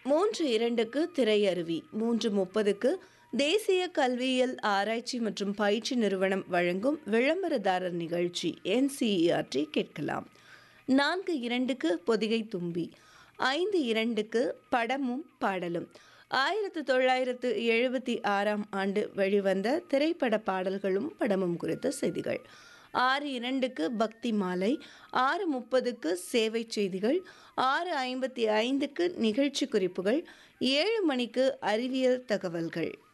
மூன்று இரண்டுக்கு திரையருவி மூன்று முப்பதுக்கு தேசிய கல்வியியல் ஆராய்ச்சி மற்றும் பயிற்சி நிறுவனம் வழங்கும் விளம்பரதாரர் நிகழ்ச்சி என்சிஇஆர்டி கேட்கலாம் நான்கு இரண்டுக்கு பொதிகை தும்பி ஐந்து இரண்டுக்கு படமும் பாடலும் ஆயிரத்து தொள்ளாயிரத்து எழுபத்தி ஆறாம் ஆண்டு வெளிவந்த திரைப்பட பாடல்களும் படமும் குறித்த செய்திகள் ஆறு இரண்டுக்கு பக்தி மாலை ஆறு முப்பதுக்கு சேவை செய்திகள் ஆறு ஐம்பத்தி ஐந்துக்கு நிகழ்ச்சி குறிப்புகள் ஏழு மணிக்கு அறிவியல் தகவல்கள்